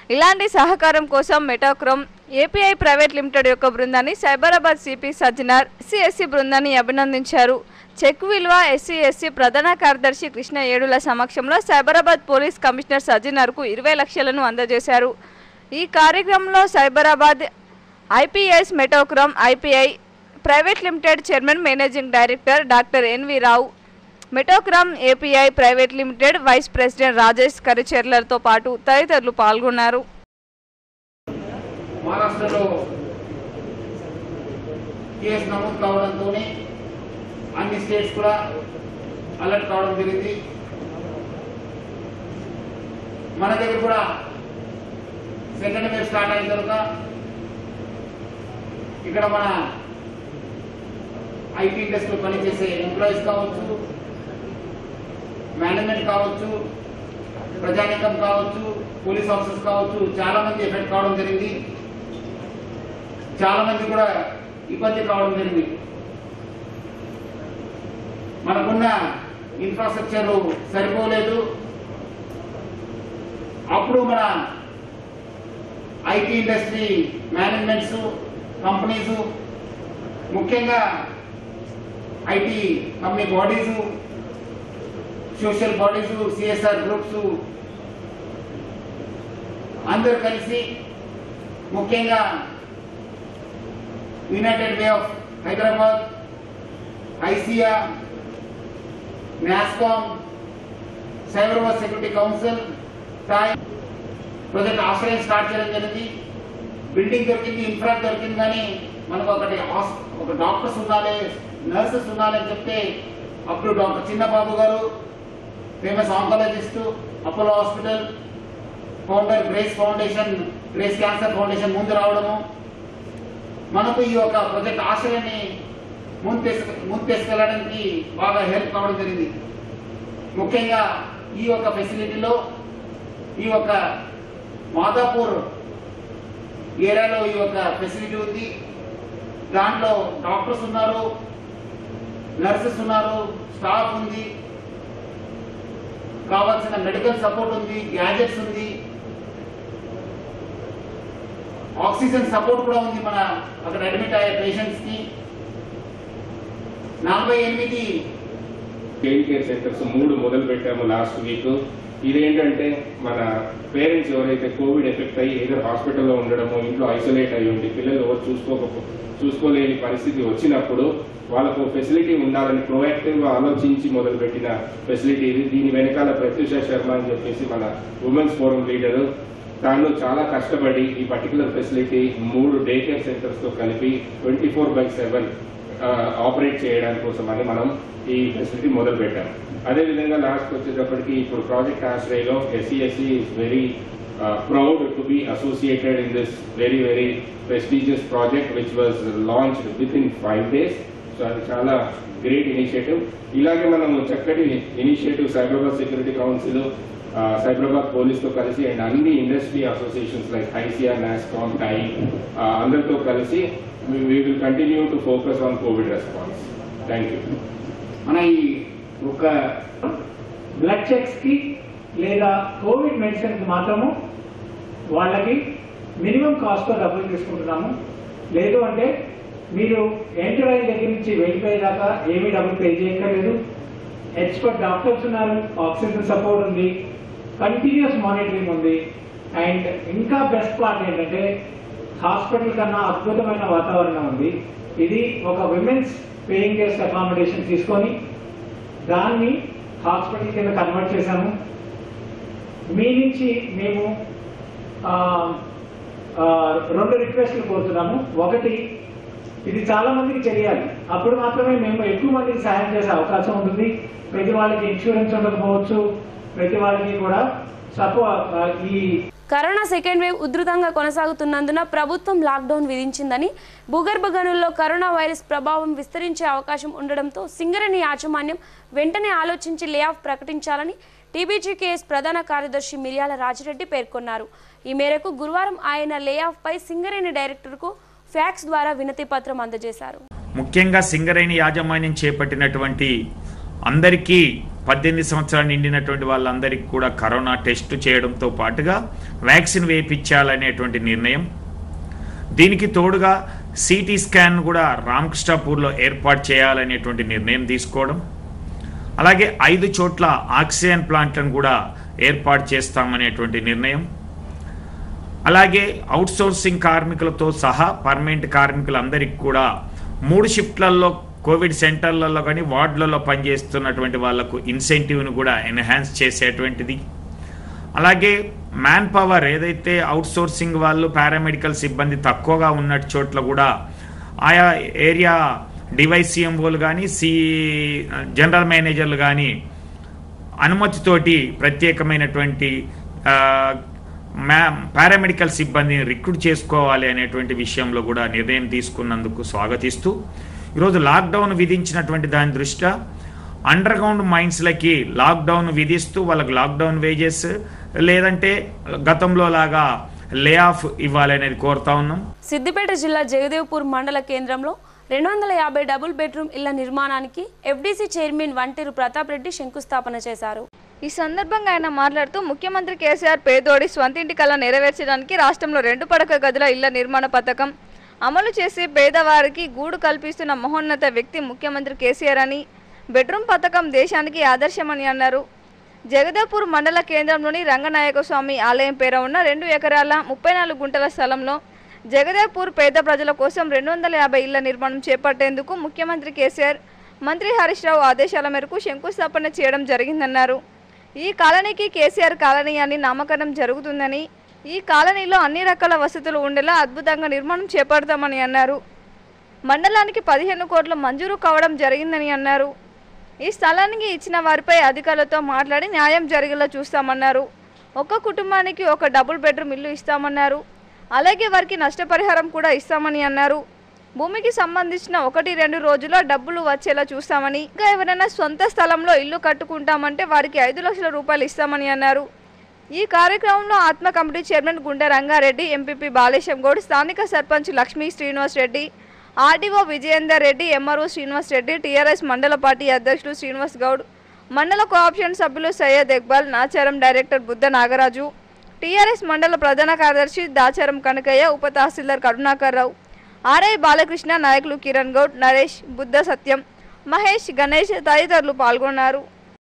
ఇలాంటి సహకారం కోసం మెటాక్రోమ్ ఏపీఐ ప్రైవేట్ లిమిటెడ్ యొక్క బృందాన్ని సైబరాబాద్ సిపి సజ్జనార్ ఎస్సీ బృందాన్ని అభినందించారు చెక్ విలువ ఎస్సీ ఎస్సీ ప్రధాన కార్యదర్శి కృష్ణ ఏడుల సమక్షంలో సైబరాబాద్ పోలీస్ కమిషనర్ సజ్జనార్కు ఇరవై లక్షలను అందజేశారు ఈ కార్యక్రమంలో Cyberabad IPS Metochrome IPI private limited chairman managing director doctor NV Rao Metochrome API private limited vice president Rajesh కరిచెర్లర్తో పాటు తదితరులు పాల్గొన్నారు మహారాష్ట్రలో కేసు నమోదు కావడంతో అన్ని స్టేట్స్ కూడా అలర్ట్ కావడం జరిగింది మన దగ్గర కూడా సెకండ్ వేవ్ స్టార్ట్ అయిన తర్వాత ఇక్కడ మన ఐటీ ఇండస్ట్రీలో పనిచేసే ఎంప్లాయీస్ కావచ్చు మేనేజ్మెంట్ కావచ్చు ప్రజానీకం కావచ్చు పోలీస్ ఆఫీసర్స్ కావచ్చు చాలా మంది ఎఫెక్ట్ కావడం జరిగింది చాలా మంది కూడా ఇబ్బంది కావడం జరిగింది మనకున్న ఇన్ఫ్రాస్ట్రక్చర్ సరిపోలేదు అప్పుడు మన ఐటీ ఇండస్ట్రీ మేనేజ్మెంట్స్ కంపెనీస్ ముఖ్యంగా IT company bodies social bodies CSR groups అందరూ కలిసి ముఖ్యంగా United Way of Hyderabad HYSEA NASSCOM Cyberabad security council TiE project Ashrayam start చేయడం జరిగింది బిల్డింగ్ దొరికింది ఇన్ఫ్రా దొరికింది కానీ మనకు ఒకటి హాస్- ఒక డాక్టర్స్ ఉండాలి నర్సెస్ ఉండాలి అని చెప్తే అప్పుడు డాక్టర్ చిన్నబాబు గారు famous oncologist Apollo hospital founder Grace foundation Grace cancer foundation ముందు రావడము మనకు ఈ యొక్క ప్రాజెక్ట్ ఆశయాన్ని ముందు తీసుకు ముందు తీసుకెళ్ళడానికి బాగా హెల్ప్ కావడం జరిగింది ముఖ్యంగా ఈ యొక్క ఫెసిలిటీలో ఈ యొక్క మాదాపూర్ ఏరియాలో ఈ యొక్క ఫెసిలిటీ ఉంది దాంట్లో డాక్టర్స్ ఉన్నారు నర్సెస్ ఉన్నారు స్టాఫ్ ఉంది కావాల్సిన మెడికల్ సపోర్ట్ ఉంది గ్యాజెట్స్ ఉంది ఆక్సిజన్ సపోర్ట్ కూడా ఉంది మన అక్కడ అడ్మిట్ అయ్యే పేషెంట్స్ కి నలభై ఎనిమిది చైల్డ్ కేర్ సెంటర్స్ మూడు మొదలు పెట్టాము లాస్ట్ వీక్ ఇదేంటంటే మన పేరెంట్స్ ఎవరైతే కోవిడ్ ఎఫెక్ట్ అయ్యి ఏదో హాస్పిటల్లో ఉండడమో ఇంట్లో ఐసోలేట్ అయ్యి ఉండి పిల్లలు ఎవరు చూసుకోక చూసుకోలేని పరిస్థితి వచ్చినప్పుడు వాళ్ళకు ఫెసిలిటీ ఉండాలని ప్రొయాక్టివ్ గా ఆలోచించి మొదలుపెట్టిన ఫెసిలిటీ ఇది దీని వెనకాల ప్రత్యూష శర్మ అని చెప్పేసి మన ఉమెన్స్ ఫోరం లీడరు తాను చాలా కష్టపడి ఈ పర్టికులర్ ఫెసిలిటీ మూడు డే కేర్ సెంటర్స్ తో కలిపి twenty four by seven operate చేయడానికి కోసం అని మనం ఈ ఫెసిలిటీ మొదలు పెట్టాం అదేవిధంగా లాస్ట్ వచ్చేటప్పటికి ఇప్పుడు ప్రాజెక్ట్ ఆశ్రయలో SCSC is very proud to be associated in this very very prestigious project which was launched with in five days so అది చాలా గ్రేట్ ఇనిషియేటివ్ ఇలాగే మనము చక్కటి initiative Cyberabad security council Cyberabad పోలీస్తో కలిసి అండ్ అన్ని industry associations like HYSEA NASSCOM TiE అందరితో కలిసి we will continue to focus on COVID response thank you మన ఈ ఒక బ్లడ్ చెక్స్ కి లేదా కోవిడ్ మెడిసిన్ కి మాత్రము వాళ్ళకి మినిమం కాస్ట్ డబ్బులు తీసుకుంటున్నాము లేదు అంటే మీరు ఎంటర్ అయిన దగ్గర నుంచి వెళ్ళిపోయేదాకా ఏమీ డబ్బులు పే చేయక్కర్లేదు ఎక్స్పర్ట్ డాక్టర్స్ ఉన్నారు ఆక్సిజన్ సపోర్ట్ ఉంది కంటిన్యూస్ మానిటరింగ్ ఉంది అండ్ ఇంకా బెస్ట్ పార్ట్ ఏంటంటే హాస్పిటల్ కన్నా అద్భుతమైన వాతావరణం ఉంది ఇది ఒక విమెన్స్ పేయింగ్ గెస్ట్ అకామిడేషన్ తీసుకొని దాన్ని హాస్పిటల్ కింద కన్వర్ట్ చేశాము మీ నుంచి మేము ఆ, ఆ, రెండు రిక్వెస్ట్లు కోరుతున్నాము ఒకటి ఇది చాలా మందికి తెలియాలి అప్పుడు మాత్రమే మేము ఎక్కువ మందికి సాయం చేసే అవకాశం ఉంటుంది ప్రతి వాళ్ళకి ఇన్సూరెన్స్ ఉండకపోవచ్చు ప్రతి వాళ్ళకి కూడా సపో ఆ, ఈ కరోనా సెకండ్ వేవ్ ఉధృతంగా కొనసాగుతున్నందున ప్రభుత్వం లాక్డౌన్ విధించిందని భూగర్భ గనుల్లో కరోనా వైరస్ ప్రభావం విస్తరించే అవకాశం ఉండడంతో సింగరేణి యాజమాన్యం వెంటనే ఆలోచించి లే ఆఫ్ ప్రకటించాలని టీబీజీకేఎస్ ప్రధాన కార్యదర్శి మిర్యాల రాజిరెడ్డి పేర్కొన్నారు ఈ మేరకు గురువారం ఆయన లే ఆఫ్ పై సింగరేణి డైరెక్టర్కు ఫ్యాక్స్ ద్వారా వినతి పత్రం అందజేశారు ముఖ్యంగా సింగరేణి యాజమాన్యం చేపట్టినటువంటి అందరికీ పద్దెనిమిది సంవత్సరాలు నిండినటువంటి వాళ్ళందరికీ కూడా కరోనా టెస్ట్ చేయడంతో పాటుగా వ్యాక్సిన్ వేయించాలనేటువంటి నిర్ణయం దీనికి తోడుగా సిటీ స్కాన్ కూడా రామకృష్ణాపూర్లో ఏర్పాటు చేయాలనేటువంటి నిర్ణయం తీసుకోవడం అలాగే ఐదు చోట్ల ఆక్సిజన్ ప్లాంట్లను కూడా ఏర్పాటు చేస్తామనేటువంటి నిర్ణయం అలాగే అవుట్సోర్సింగ్ కార్మికులతో సహా పర్మనెంట్ కార్మికులందరికీ కూడా మూడు షిఫ్ట్లలో కోవిడ్ సెంటర్లలో కానీ వార్డులలో పనిచేస్తున్నటువంటి వాళ్లకు ఇన్సెంటివ్ను కూడా ఎన్హాన్స్ చేసేటువంటిది అలాగే మ్యాన్ పవర్ ఏదైతే అవుట్సోర్సింగ్ వాళ్ళు పారామెడికల్ సిబ్బంది తక్కువగా ఉన్న చోట్ల కూడా ఆయా ఏరియా డివైసీఎంఓలు కానీ సి జనరల్ మేనేజర్లు కానీ అనుమతితోటి ప్రత్యేకమైనటువంటి ఆ, మ్యా పారామెడికల్ సిబ్బందిని రిక్రూట్ చేసుకోవాలి అనేటువంటి విషయంలో కూడా నిర్ణయం తీసుకున్నందుకు స్వాగతిస్తూ ఈరోజు లాక్డౌన్ విధించినటువంటి దాని దృష్ట్యా అండర్ గ్రౌండ్ మైన్స్లకి లాక్డౌన్ విధిస్తూ వాళ్ళకి లాక్డౌన్ వేజెస్ లేదంటే గతంలో లాగా లే ఆఫ్ ఇవ్వాలనేది కోరుతా ఉన్నాం సిద్దిపేట జిల్లా జగదేవ్పూర్ మండల కేంద్రంలో రెండు వందల యాభై డబుల్ బెడ్రూమ్ ఇళ్ల నిర్మాణానికి ఎఫ్డీసీ చైర్మన్ వంటేరు ప్రతాప్ రెడ్డి శంకుస్థాపన చేశారు ఈ సందర్భంగా ఆయన మాట్లాడుతూ ముఖ్యమంత్రి కేసీఆర్ పేదోడి స్వంతింటి కళ నెరవేర్చడానికి రాష్ట్రంలో రెండు పడక గదుల ఇళ్ల నిర్మాణ పథకం అమలు చేసి పేదవారికి గూడు కల్పిస్తున్న మహోన్నత వ్యక్తి ముఖ్యమంత్రి కేసీఆర్ అని బెడ్రూమ్ పథకం దేశానికి ఆదర్శమని అన్నారు జగదేపూర్ మండల కేంద్రంలోని రంగనాయక స్వామి ఆలయం పేర ఉన్న రెండు ఎకరాల ముప్పై నాలుగు గుంటల స్థలంలో జగదేపూర్ పేద ప్రజల కోసం రెండు వందల యాభై ఇళ్ల నిర్మాణం చేపట్టేందుకు ముఖ్యమంత్రి కేసీఆర్ మంత్రి హరీష్ రావు ఆదేశాల మేరకు శంకుస్థాపన చేయడం జరిగిందన్నారు ఈ కాలనీకి కేసీఆర్ కాలనీ అని నామకరణం జరుగుతుందని ఈ కాలనీలో అన్ని రకాల వసతులు ఉండేలా అద్భుతంగా నిర్మాణం చేపడతామని అన్నారు మండలానికి పదిహేను కోట్ల మంజూరు కావడం జరిగిందని అన్నారు ఈ స్థలానికి ఇచ్చిన వారిపై అధికారులతో మాట్లాడి న్యాయం జరిగేలా చూస్తామన్నారు ఒక్క కుటుంబానికి ఒక డబుల్ బెడ్రూమ్ ఇల్లు ఇస్తామన్నారు అలాగే వారికి నష్టపరిహారం కూడా ఇస్తామని అన్నారు భూమికి సంబంధించిన ఒకటి రెండు రోజుల్లో డబ్బులు వచ్చేలా చూస్తామని ఇంకా ఎవరైనా సొంత స్థలంలో ఇల్లు కట్టుకుంటామంటే వారికి ఐదు లక్షల రూపాయలు ఇస్తామని అన్నారు ఈ కార్యక్రమంలో ఆత్మ కమిటీ చైర్మన్ గుండె రంగారెడ్డి ఎంపీపీ బాలేశం గౌడ్ స్థానిక sarpanch Lakshmi Srinivas Reddy RDO Vijayender Reddy MRO Srinivas Reddy TRS మండల పార్టీ అధ్యక్షుడు శ్రీనివాస్ గౌడ్ మండల కోఆప్షన్ సభ్యులు సయ్యద్ ఇక్బాల్ నాచారం డైరెక్టర్ బుద్ధ నాగరాజు టీఆర్ఎస్ మండల ప్రధాన కార్యదర్శి దాచారం కనకయ్య ఉప తహసీల్దార్ కరుణాకర్ రావు ఆర్ఐ బాలకృష్ణ నాయకులు కిరణ్ గౌడ్ నరేష్ బుద్ధ సత్యం మహేష్ గణేష్ తదితరులు పాల్గొన్నారు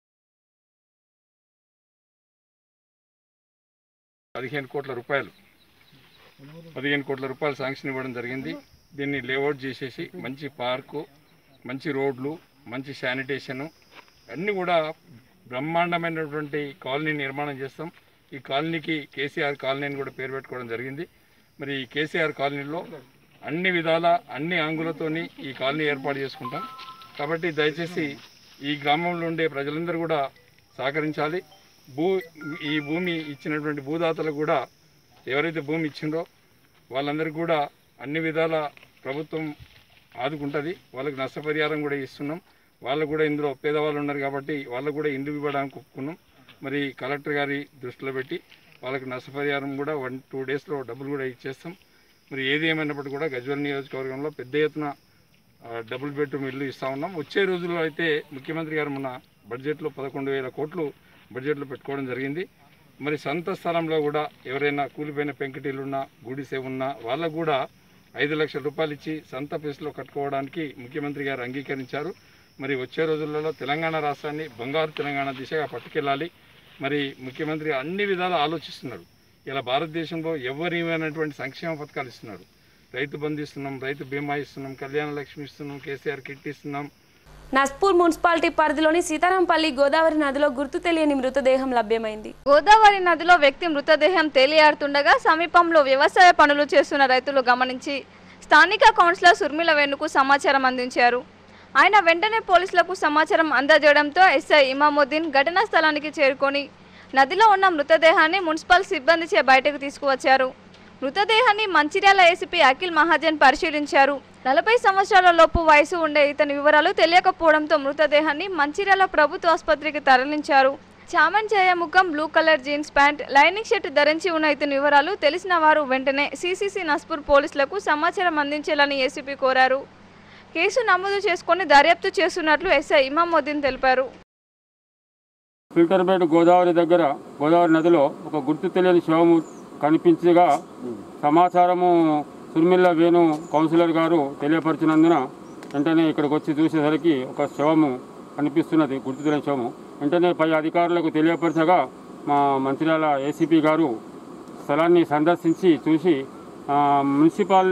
పదిహేను కోట్ల రూపాయలు పదిహేను కోట్ల రూపాయలు శాంక్షన్ ఇవ్వడం జరిగింది దీన్ని లేఅవుట్ చేసేసి మంచి పార్కు మంచి రోడ్లు మంచి శానిటేషను అన్నీ కూడా బ్రహ్మాండమైనటువంటి కాలనీ నిర్మాణం చేస్తాం ఈ కాలనీకి కేసీఆర్ కాలనీ అని కూడా పేరు పెట్టుకోవడం జరిగింది మరి ఈ కేసీఆర్ కాలనీలో అన్ని విధాల అన్ని ఆంగులతోని ఈ కాలనీ ఏర్పాటు చేసుకుంటాం కాబట్టి దయచేసి ఈ గ్రామంలో ఉండే ప్రజలందరూ కూడా సహకరించాలి భూ ఈ భూమి ఇచ్చినటువంటి భూదాతలకు కూడా ఎవరైతే భూమి ఇచ్చిందో వాళ్ళందరికీ కూడా అన్ని విధాల ప్రభుత్వం ఆదుకుంటుంది వాళ్ళకి నష్టపరిహారం కూడా ఇస్తున్నాం వాళ్ళకు కూడా ఇందులో పేదవాళ్ళు ఉన్నారు కాబట్టి వాళ్ళకు కూడా ఇండ్లు ఇవ్వడానికి ఒప్పుకున్నాం మరి కలెక్టర్ గారి దృష్టిలో పెట్టి వాళ్ళకి నష్టపరిహారం కూడా వన్ టూ డేస్లో డబ్బులు కూడా ఇచ్చేస్తాం మరి ఏది ఏమైనప్పటికీ కూడా గజ్వల్ నియోజకవర్గంలో పెద్ద ఎత్తున ఆ, డబుల్ బెడ్రూమ్ ఇల్లు ఇస్తా ఉన్నాం వచ్చే రోజుల్లో అయితే ముఖ్యమంత్రి గారు మన బడ్జెట్లో పదకొండు వేల కోట్లు బడ్జెట్లో పెట్టుకోవడం జరిగింది మరి సొంత స్థలంలో కూడా ఎవరైనా కూలిపోయిన పెంకుటిల్లు ఉన్నా గుడిసె ఉన్నా వాళ్ళకు కూడా ఐదు లక్షల రూపాయలు ఇచ్చి సొంత ప్లేస్లో కట్టుకోవడానికి ముఖ్యమంత్రి గారు అంగీకరించారు మరి వచ్చే రోజులలో తెలంగాణ రాష్ట్రాన్ని బంగారు తెలంగాణ దిశగా పట్టుకెళ్ళాలి మరి ముఖ్యమంత్రి అన్ని విధాలు ఆలోచిస్తున్నారు ఇలా భారతదేశంలో ఎవరు ఇవ్వనటువంటి సంక్షేమ పథకాలు ఇస్తున్నారు రైతు బంధు ఇస్తున్నాం రైతు బీమా ఇస్తున్నాం కళ్యాణ లక్ష్మి ఇస్తున్నాం కేసీఆర్ కిట్ ఇస్తున్నాం నస్పూర్ మున్సిపాలిటీ పరిధిలోని సీతారాంపల్లి గోదావరి నదిలో గుర్తు తెలియని మృతదేహం లభ్యమైంది గోదావరి నదిలో వ్యక్తి మృతదేహం తేలియాడుతుండగా సమీపంలో వ్యవసాయ పనులు చేస్తున్న రైతులు గమనించి స్థానిక కౌన్సిలర్ సుర్మిల వేణుకు సమాచారం అందించారు ఆయన వెంటనే పోలీసులకు సమాచారం అందజేయడంతో ఎస్ఐ ఇమాముద్దీన్ ఘటనా స్థలానికి చేరుకొని నదిలో ఉన్న మృతదేహాన్ని మున్సిపల్ సిబ్బందిచే బయటకు తీసుకువచ్చారు మృతదేహాన్ని మంచిర్యాల ఏసీపీ అఖిల్ మహాజన్ పరిశీలించారు నలభై సంవత్సరాల లోపు వయసు ఉండే ఇతని వివరాలు తెలియకపోవడంతో మృతదేహాన్ని మంచిర్యాల ప్రభుత్వ ఆసుపత్రికి తరలించారు చామన్ ఛాయ ముఖం blue colour jeans pant lining shirt ధరించి ఉన్న ఇతని వివరాలు తెలిసిన వారు వెంటనే సీసీసీ నస్పూర్ పోలీసులకు సమాచారం అందించాలని ఏసీపీ కోరారు కేసు నమోదు చేసుకుని దర్యాప్తు చేస్తున్నట్లు ఎస్ఐ ఇమాముద్దీన్ తెలిపారు ఫిల్టర్పేట గోదావరి దగ్గర గోదావరి నదిలో ఒక గుర్తు తెలియని శవము కనిపించగా సమాచారము సుర్మిల్ల వేణు కౌన్సిలర్ గారు తెలియపరిచినందున వెంటనే ఇక్కడికి వచ్చి చూసేసరికి ఒక శవము కనిపిస్తున్నది గుర్తు తెలియని శవము వెంటనే పై అధికారులకు తెలియపరచగా మా మంచిర్యాల ఏసీపీ గారు స్థలాన్ని సందర్శించి చూసి ఆ, మున్సిపల్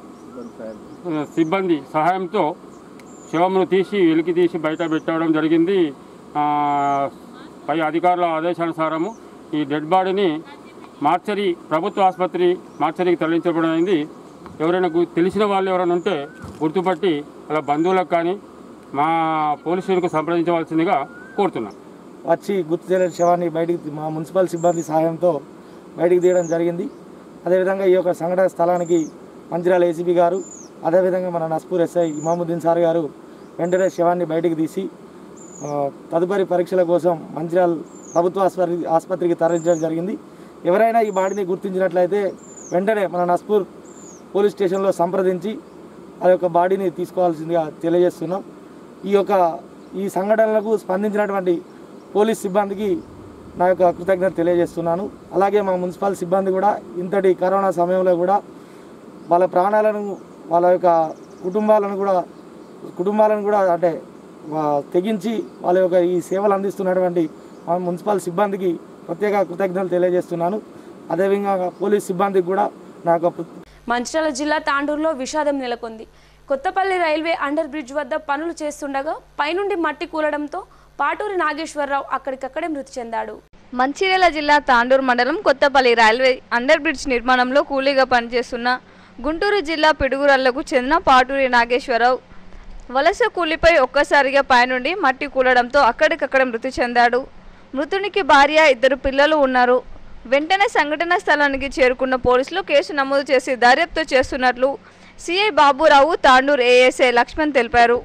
సిబ్బంది సహాయంతో శవమును తీసి వెలికి తీసి బయట పెట్టడం జరిగింది ఆ, పై అధికారుల ఆదేశానుసారము ఈ డెడ్ బాడీని మార్చరీ ప్రభుత్వ ఆసుపత్రి మార్చరీకి తరలించబడి అయింది ఎవరైనా గు- తెలిసిన వాళ్ళు ఎవరైనా ఉంటే గుర్తుపట్టి అలా బంధువులకు కానీ మా పోలీసులకు సంప్రదించవలసిందిగా కోరుతున్నాం వచ్చి గుర్తు తెలియని శవాన్ని బయటికి మా మున్సిపల్ సిబ్బంది సహాయంతో బయటికి తీయడం జరిగింది అదేవిధంగా ఈ యొక్క సంఘటన స్థలానికి మంచిర్యాల ఏసీబీ గారు అదేవిధంగా మన నస్పూర్ ఎస్ఐ ఇమాముద్దీన్ సార్ గారు వెంటనే శవాన్ని బయటికి తీసి ఆ, తదుపరి పరీక్షల కోసం మంచిర్యాల ప్రభుత్వ ఆసుపత్రి ఆసుపత్రికి తరలించడం జరిగింది ఎవరైనా ఈ బాడీని గుర్తించినట్లయితే వెంటనే మన నస్పూర్ పోలీస్ స్టేషన్లో సంప్రదించి ఆ యొక్క బాడీని తీసుకోవాల్సిందిగా తెలియజేస్తున్నాం ఈ యొక్క ఈ సంఘటనలకు స్పందించినటువంటి పోలీస్ సిబ్బందికి నా యొక్క కృతజ్ఞత తెలియజేస్తున్నాను అలాగే మా మున్సిపల్ సిబ్బంది కూడా ఇంతటి కరోనా సమయంలో కూడా వాళ్ళ ప్రాణాలను వాళ్ళ యొక్క కుటుంబాలను కూడా కుటుంబాలను కూడా అంటే వా- తెగించి వాళ్ళ యొక్క ఈ సేవలు అందిస్తున్నటువంటి మా మున్సిపల్ సిబ్బందికి ప్రత్యేక కృతజ్ఞతలు తెలియజేస్తున్నాను అదేవిధంగా పోలీస్ సిబ్బందికి కూడా నా యొక్క కృ- మంచిర్యాల జిల్లా తాండూరులో విషాదం నెలకొంది కొత్తపల్లి రైల్వే అండర్ బ్రిడ్జ్ వద్ద పనులు చేస్తుండగా పైనుండి మట్టి కూలడంతో పాటూరి నాగేశ్వరరావు అక్కడికక్కడే మృతి చెందాడు మంచిర్యాల జిల్లా తాండూరు మండలం కొత్తపల్లి రైల్వే అండర్ బ్రిడ్జ్ నిర్మాణంలో కూలీగా పనిచేస్తున్న గుంటూరు జిల్లా పిడుగురళ్లకు చెందిన పాటూరి నాగేశ్వరరావు వలస కూలీపై ఒక్కసారిగా పైనుండి మట్టి కూలడంతో అక్కడికక్కడ మృతి చెందాడు మృతునికి భార్య ఇద్దరు పిల్లలు ఉన్నారు వెంటనే సంఘటన స్థలానికి చేరుకున్న పోలీసులు కేసు నమోదు చేసి దర్యాప్తు చేస్తున్నట్లు సిఐ బాబురావు తాండూరు ఏఎస్ఐ లక్ష్మణ్ తెలిపారు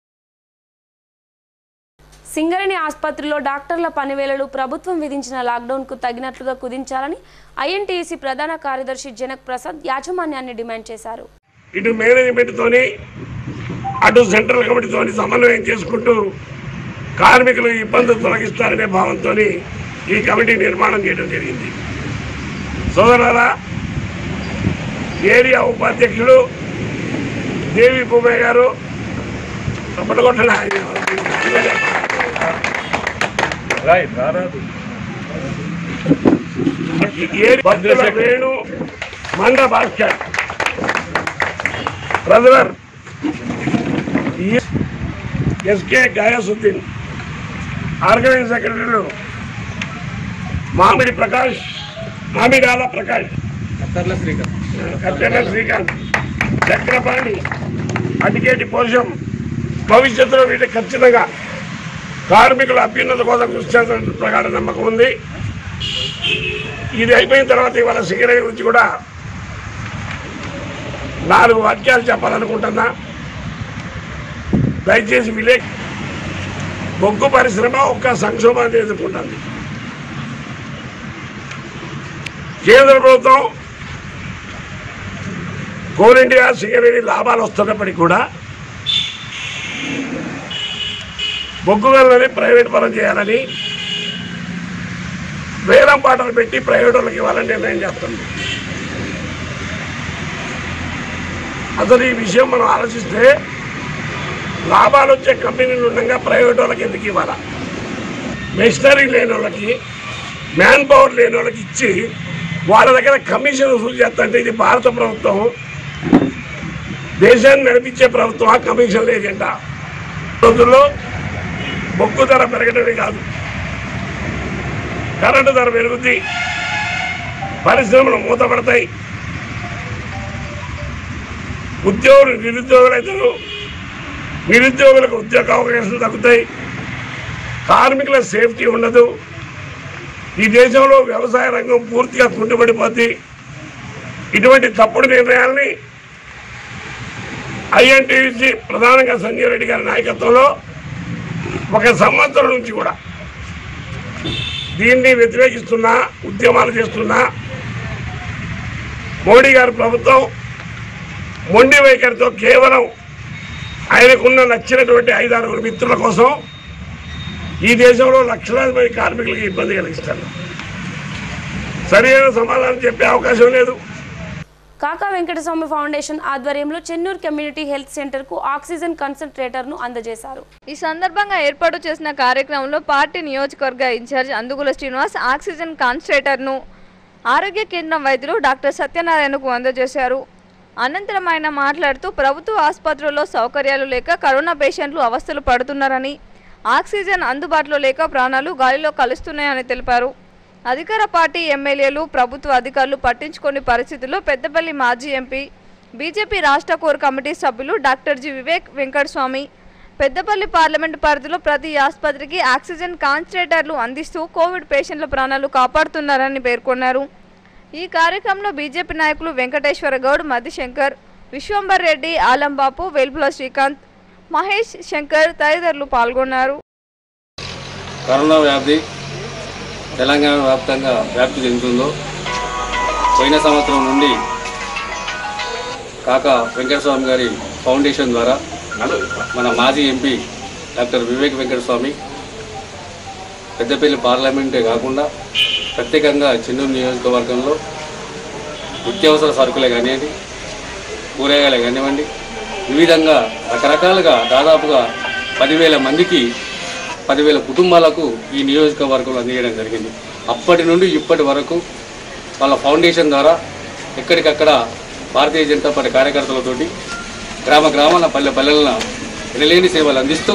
సింగరేణి ఆసుపత్రిలో డాక్టర్ల పనివేళలు ప్రభుత్వం విధించిన లాక్డౌన్కు తగినట్లుగా కుదించాలని ఐఎన్టీసీ ప్రధాన కార్యదర్శి జనక్ ప్రసాద్ యాజమాన్యాన్ని డిమాండ్ చేశారు ఇటు మేనేజ్మెంట్తోని అటు సెంట్రల్ కమిటీతోని సమన్వయం చేసుకుంటూ కార్మికులు ఇబ్బందులు తొలగిస్తారనే భావంతో ఈ కమిటీ నిర్మాణం చేయడం జరిగింది సోదరులారా ఏరియా ఉపాధ్యక్షుడు దేవి భూమయ్య గారు తప్పటగొట్టన భక్తుల Venu Manda Bhaskar brother SK Gayasuddin organising సెక్రటరీలు మామిడి ప్రకాష్ మామిడాల ప్రకాష్ కత్తర్ల శ్రీకాంత్ కత్తెర్ల శ్రీకాంత్ చక్రపాణి అడికేటి పోషం భవిష్యత్తులో వీటికి ఖచ్చితంగా కార్మికుల అభ్యున్నత కోసం కృషి చేస్తున్న ప్రకారం నమ్మకం ఉంది ఇది అయిపోయిన తర్వాత ఇవాళ సిగరెట్ గురించి కూడా నాలుగు వాక్యాలు చెప్పాలనుకుంటున్నా దయచేసి విలేజ్ బొగ్గు పరిశ్రమ ఒక్క సంక్షోభాన్ని ఎదుర్కొంటుంది కేంద్ర ప్రభుత్వం కోల్ ఇండియా సిగరెట్ లాభాలు వస్తున్నప్పటికీ కూడా బొగ్గు గనులని ప్రైవేట్ పరం చేయాలని వేలం పాటలు పెట్టి ప్రైవేట్ వాళ్ళకి ఇవ్వాలని నిర్ణయం చేస్తుంది అసలు ఈ విషయం మనం ఆలోచిస్తే లాభాలు వచ్చే కంపెనీలు ఉండగా ప్రైవేట్ వాళ్ళకి ఎందుకు ఇవ్వాలా మెషినరీ లేని వాళ్ళకి మ్యాన్ పవర్ లేని వాళ్ళకి ఇచ్చి వాళ్ళ దగ్గర కమిషన్ వసూలు చేస్తుంటే ఇది భారత ప్రభుత్వం దేశాన్ని నడిపించే ప్రభుత్వం ఆ కమిషన్ ఏజెంట రోజుల్లో బొగ్గు ధర పెరగడమే కాదు కరెంటు ధర పెరుగుద్ది పరిశ్రమలు మూతపడతాయి ఉద్యోగులు నిరుద్యోగులైతారు నిరుద్యోగులకు ఉద్యోగ అవకాశాలు తగ్గుతాయి కార్మికుల సేఫ్టీ ఉండదు ఈ దేశంలో వ్యవసాయ రంగం పూర్తిగా కుంటుపడిపోద్ది ఇటువంటి తప్పుడు నిర్ణయాల్ని ఐఎన్టీసీ ప్రధానంగా సంజయ్ రెడ్డి గారి నాయకత్వంలో ఒక సంవత్సరం నుంచి కూడా దీన్ని వ్యతిరేకిస్తున్నా ఉద్యమాలు చేస్తున్నా మోడీ గారి ప్రభుత్వం మొండి వైఖరితో కేవలం ఆయనకున్న నచ్చినటువంటి ఐదారుగురు మిత్రుల కోసం ఈ దేశంలో లక్షలాది మంది కార్మికులకు ఇబ్బంది కలిగిస్తారు సరైన సమాధానం చెప్పే అవకాశం లేదు కాకా వెంకటస్వామి ఫౌండేషన్ ఆధ్వర్యంలో చెన్నూరు కమ్యూనిటీ హెల్త్ సెంటర్కు ఆక్సిజన్ కన్సన్ట్రేటర్ను అందజేశారు ఈ సందర్భంగా ఏర్పాటు చేసిన కార్యక్రమంలో పార్టీ నియోజకవర్గ ఇన్ఛార్జ్ అందుగుల శ్రీనివాస్ ఆక్సిజన్ కాన్సన్ట్రేటర్ను ఆరోగ్య కేంద్రం వైద్యులు డాక్టర్ సత్యనారాయణకు అందజేశారు అనంతరం ఆయన మాట్లాడుతూ ప్రభుత్వ ఆసుపత్రుల్లో సౌకర్యాలు లేక కరోనా పేషెంట్లు అవస్థలు పడుతున్నారని ఆక్సిజన్ అందుబాటులో లేక ప్రాణాలు గాలిలో కలుస్తున్నాయని తెలిపారు అధికార పార్టీ ఎమ్మెల్యేలు ప్రభుత్వ అధికారులు పట్టించుకొని పరిస్థితుల్లో పెద్దపల్లి మాజీ ఎంపీ బీజేపీ రాష్ట్ర కోర్ కమిటీ సభ్యులు doctor G Vivek Venkataswamy Peddapalli parliament పరిధిలో ప్రతి ఆసుపత్రికి ఆక్సిజన్ కాన్సన్ట్రేటర్లు అందిస్తూ కోవిడ్ పేషెంట్ల ప్రాణాలు కాపాడుతున్నారని పేర్కొన్నారు ఈ కార్యక్రమంలో బీజేపీ నాయకులు వెంకటేశ్వర గౌడ్ మధుశంకర్ విశ్వంబర్ రెడ్డి ఆలంబాపు వెల్పుల శ్రీకాంత్ మహేష్ శంకర్ తదితరులు పాల్గొన్నారు కరోనా వ్యాధి తెలంగాణ వ్యాప్తంగా వ్యాప్తి చెందుతుందో పోయిన సంవత్సరం నుండి కాక వెంకటస్వామి గారి ఫౌండేషన్ ద్వారా మన మాజీ ఎంపీ డాక్టర్ వివేక్ వెంకటస్వామి పెద్దపల్లి పార్లమెంటే కాకుండా ప్రత్యేకంగా చెన్నూరు నియోజకవర్గంలో నిత్యావసర సరుకులే కానివ్వండి కూరగాయలే కానివ్వండి ఈ విధంగా రకరకాలుగా దాదాపుగా పదివేల మందికి పదివేల కుటుంబాలకు ఈ నియోజకవర్గంలో అందించడం జరిగింది అప్పటి నుండి ఇప్పటి వరకు వాళ్ళ ఫౌండేషన్ ద్వారా ఎక్కడికక్కడ భారతీయ జనతా పార్టీ కార్యకర్తలతోటి గ్రామ గ్రామాల పల్లె పల్లెలను ఎనలేని సేవలు అందిస్తూ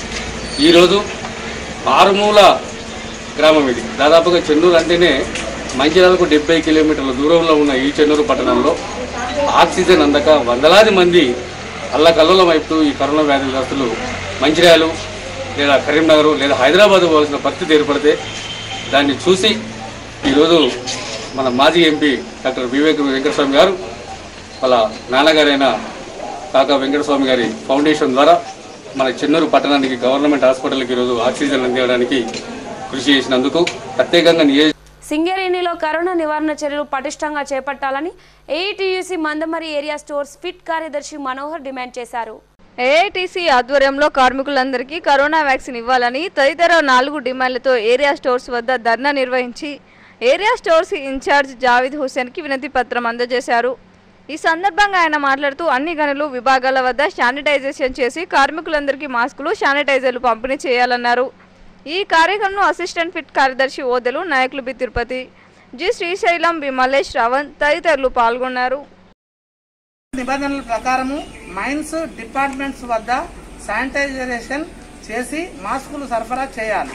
ఈరోజు మారుమూల గ్రామం ఇది దాదాపుగా చెన్నూరు అంటేనే మంచిర్యాలకు డెబ్బై కిలోమీటర్ల దూరంలో ఉన్న ఈ చెన్నూరు పట్టణంలో ఆక్సిజన్ అందక వందలాది మంది అల్లకల్లోలం అయిపోతూ ఈ కరోనా వ్యాధిగ్రస్తులు మంచిర్యాలు లేదా కరీంనగర్ లేదా హైదరాబాద్ పోవాల్సిన పరిస్థితి ఏర్పడితే దాన్ని చూసి ఈరోజు మన మాజీ ఎంపీ డాక్టర్ వివేక్ వెంకటస్వామి గారు వాళ్ళ నాన్నగారైన కాకా వెంకటస్వామి గారి ఫౌండేషన్ ద్వారా మన చెన్నూరు పట్టణానికి గవర్నమెంట్ హాస్పిటల్కి ఈరోజు ఆక్సిజన్ అందించడానికి కృషి చేసినందుకు ప్రత్యేకంగా నియోజక సింగరేణిలో కరోనా నివారణ చర్యలు పటిష్టంగా చేపట్టాలని AITUC Mandamarri area stores fit కార్యదర్శి మనోహర్ డిమాండ్ చేశారు ఏఐటీసీ ఆధ్వర్యంలో కార్మికులందరికీ కరోనా వ్యాక్సిన్ ఇవ్వాలని తదితర నాలుగు డిమాండ్లతో ఏరియా స్టోర్స్ వద్ద ధర్నా నిర్వహించి ఏరియా స్టోర్స్ ఇన్ఛార్జ్ జావిద్ హుసేన్కి వినతి పత్రం అందజేశారు ఈ సందర్భంగా ఆయన మాట్లాడుతూ అన్ని గనులు విభాగాల వద్ద శానిటైజేషన్ చేసి కార్మికులందరికీ మాస్కులు శానిటైజర్లు పంపిణీ చేయాలన్నారు ఈ కార్యక్రమంలో అసిస్టెంట్ ఫిట్ కార్యదర్శి ఓదెలు నాయకులు B Tirupati G Srisailam B Mallesh Ravan తదితరులు పాల్గొన్నారు నిబంధనల ప్రకారము మైన్స్ డిపార్ట్మెంట్స్ వద్ద శానిటైజేషన్ చేసి మాస్కులు సరఫరా చేయాలి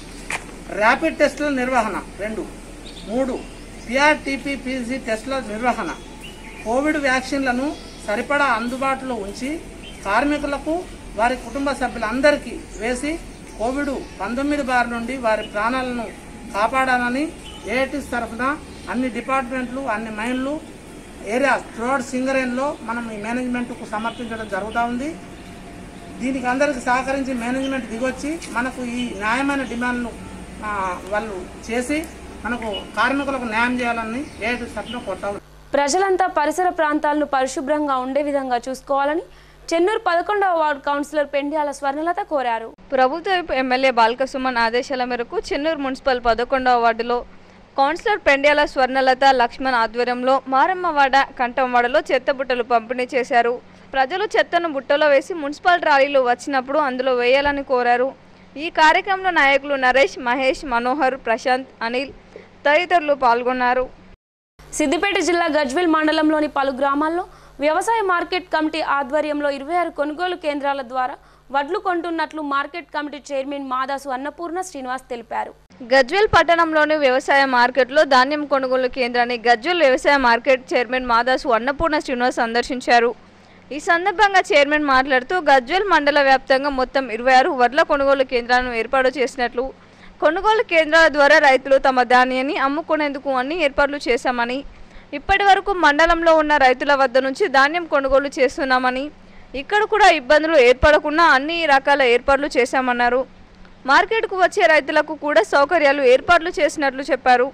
ర్యాపిడ్ టెస్టుల నిర్వహణ రెండు మూడు పిఆర్టీపీ పీజీ టెస్టుల నిర్వహణ కోవిడ్ వ్యాక్సిన్లను సరిపడా అందుబాటులో ఉంచి కార్మికులకు వారి కుటుంబ సభ్యులందరికీ వేసి కోవిడ్ పంతొమ్మిది బారి నుండి వారి ప్రాణాలను కాపాడాలని ఏఐటీస్ తరఫున అన్ని డిపార్ట్మెంట్లు అన్ని మైన్లు ఏరియా త్రోడ్ సింగరేన్లో మనం ఈ మేనేజ్మెంట్కు సమర్పించడం జరుగుతూ ఉంది దీనికి అందరికి సహకరించి మేనేజ్మెంట్ దిగొచ్చి మనకు ఈ న్యాయమైన డిమాండ్ను ఆ, వాళ్ళు చేసి మనకు కార్మికులకు న్యాయం చేయాలని ఏఐటీస్ తరఫున కొడతా ఉంది. ప్రజలంతా పరిసర ప్రాంతాలను పరిశుభ్రంగా ఉండే విధంగా చూసుకోవాలని చెన్నూరు పదకొండవ వార్డు కౌన్సిలర్ పెండ్యాల స్వర్ణలత కోరారు ప్రభుత్వ ఎమ్మెల్యే బాల్కసుమన్ ఆదేశాల మేరకు చెన్నూరు మున్సిపల్ పదకొండవ వార్డులో కౌన్సిలర్ పెండ్యాల స్వర్ణలత లక్ష్మణ్ ఆధ్వర్యంలో మారమ్మవాడ కంఠంవాడలో చెత్త బుట్టలు పంపిణీ చేశారు ప్రజలు చెత్తను బుట్టలో వేసి మున్సిపల్ ర్యాలీలు వచ్చినప్పుడు అందులో వేయాలని కోరారు ఈ కార్యక్రమంలో నాయకులు నరేష్ మహేష్ మనోహర్ ప్రశాంత్ అనిల్ తదితరులు పాల్గొన్నారు సిద్దిపేట జిల్లా గజ్వేల్ మండలంలోని పలు గ్రామాల్లో వ్యవసాయ మార్కెట్ కమిటీ ఆధ్వర్యంలో ఇరవై ఆరు కొనుగోలు కేంద్రాల ద్వారా వడ్లు కొంటున్నట్లు market committee chairman Madasu Annapurna Srinivas తెలిపారు గజ్వేల్ పట్టణంలోని వ్యవసాయ మార్కెట్లో ధాన్యం కొనుగోలు కేంద్రాన్ని గజ్వేల్ వ్యవసాయ మార్కెట్ చైర్మన్ మాదాసు అన్నపూర్ణ శ్రీనివాస్ సందర్శించారు ఈ సందర్భంగా చైర్మన్ మాట్లాడుతూ గజ్వేల్ మండల వ్యాప్తంగా మొత్తం ఇరవై ఆరు వడ్ల కొనుగోలు కేంద్రాలను ఏర్పాటు చేసినట్లు కొనుగోలు కేంద్రాల ద్వారా రైతులు తమ ధాన్యాన్ని అమ్ముకునేందుకు అన్ని ఏర్పాట్లు చేశామని ఇప్పటి వరకు మండలంలో ఉన్న రైతుల వద్ద నుంచి ధాన్యం కొనుగోలు చేస్తున్నామని ఇక్కడ కూడా ఇబ్బందులు ఏర్పడకుండా అన్ని రకాల ఏర్పాట్లు చేశామన్నారు మార్కెట్కు వచ్చే రైతులకు కూడా సౌకర్యాలు ఏర్పాట్లు చేసినట్లు చెప్పారు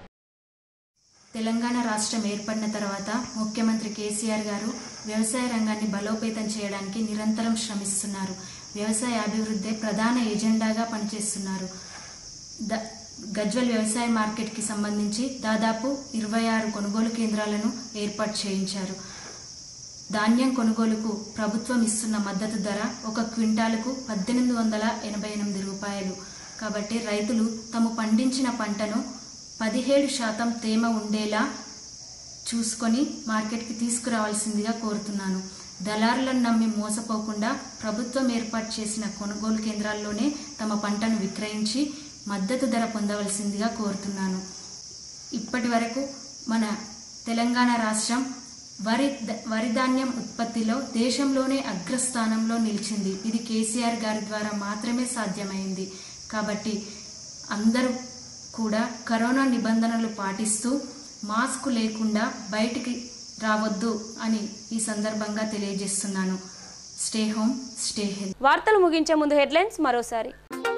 తెలంగాణ రాష్ట్రం ఏర్పడిన తర్వాత ముఖ్యమంత్రి కేసీఆర్ గారు వ్యవసాయ రంగాన్ని బలోపేతం చేయడానికి నిరంతరం శ్రమిస్తున్నారు వ్యవసాయ అభివృద్ధి ప్రధాన ఎజెండాగా పనిచేస్తున్నారు ద గజ్వల్ వ్యవసాయ మార్కెట్కి సంబంధించి దాదాపు ఇరవై ఆరు కొనుగోలు కేంద్రాలను ఏర్పాటు చేయించారు ధాన్యం కొనుగోలుకు ప్రభుత్వం ఇస్తున్న మద్దతు ధర ఒక క్వింటాలకు పద్దెనిమిది వందల ఎనభై ఎనిమిది రూపాయలు కాబట్టి రైతులు తాము పండించిన పంటను పదిహేడు శాతం తేమ ఉండేలా చూసుకొని మార్కెట్కి తీసుకురావాల్సిందిగా కోరుతున్నాను దళారులను నమ్మి మోసపోకుండా ప్రభుత్వం ఏర్పాటు చేసిన కొనుగోలు కేంద్రాల్లోనే తమ పంటను విక్రయించి మద్దతు ధర పొందవలసిందిగా కోరుతున్నాను ఇప్పటి వరకు మన తెలంగాణ రాష్ట్రం వరి వరి ధాన్యం ఉత్పత్తిలో దేశంలోనే అగ్రస్థానంలో నిలిచింది ఇది కేసీఆర్ గారి ద్వారా మాత్రమే సాధ్యమైంది కాబట్టి అందరూ కూడా కరోనా నిబంధనలు పాటిస్తూ మాస్క్ లేకుండా బయటికి రావద్దు అని ఈ సందర్భంగా తెలియజేస్తున్నాను స్టే హోమ్ స్టే హెల్త్ వార్తలు ముగించే ముందు హెడ్లైన్స్ మరోసారి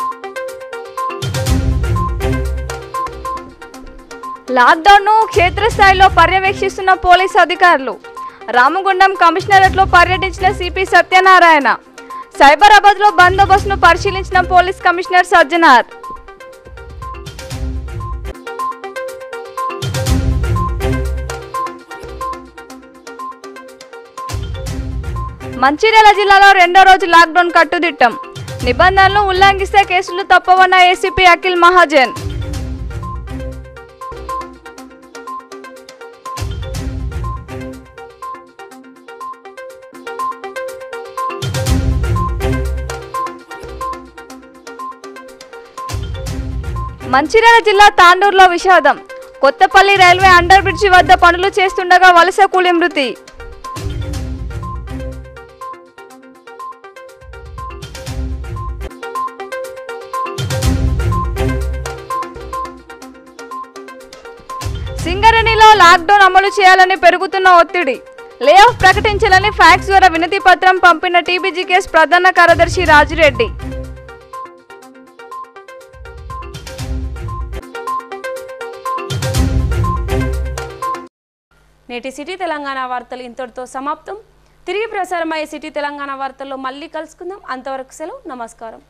లాక్డౌన్ను క్షేత్రస్థాయిలో పర్యవేక్షిస్తున్న పోలీసు అధికారులు రామగుండం కమిషనరేట్లో పర్యటించిన సిపి సత్యనారాయణ సైబరాబాద్లో బందోబస్తును పరిశీలించిన పోలీస్ కమిషనర్ సజ్జనార్ మంచిర్యాల జిల్లాలో రెండో రోజు లాక్డౌన్ కట్టుదిట్టం నిబంధనలు ఉల్లంఘిస్తే కేసులు తప్పవన్న ఏసీపీ అఖిల్ మహాజన్ మంచిర్యాల జిల్లా తాండూరులో విషాదం కొత్తపల్లి రైల్వే అండర్ బ్రిడ్జి వద్ద పనులు చేస్తుండగా వలస కూలి మృతి సింగరేణిలో లాక్డౌన్ అమలు చేయాలని పెరుగుతున్న ఒత్తిడి లే ఆఫ్ ప్రకటించాలని ఫ్యాక్స్ ద్వారా వినతి పత్రం పంపిన టీబీజీకేఎస్ ప్రధాన కార్యదర్శి రాజిరెడ్డి నేటి సిటీ తెలంగాణ వార్తలు ఇంతటితో సమాప్తం తిరిగి ప్రసారమయ్యే సిటీ తెలంగాణ వార్తల్లో మళ్ళీ కలుసుకుందాం అంతవరకు సెలవు నమస్కారం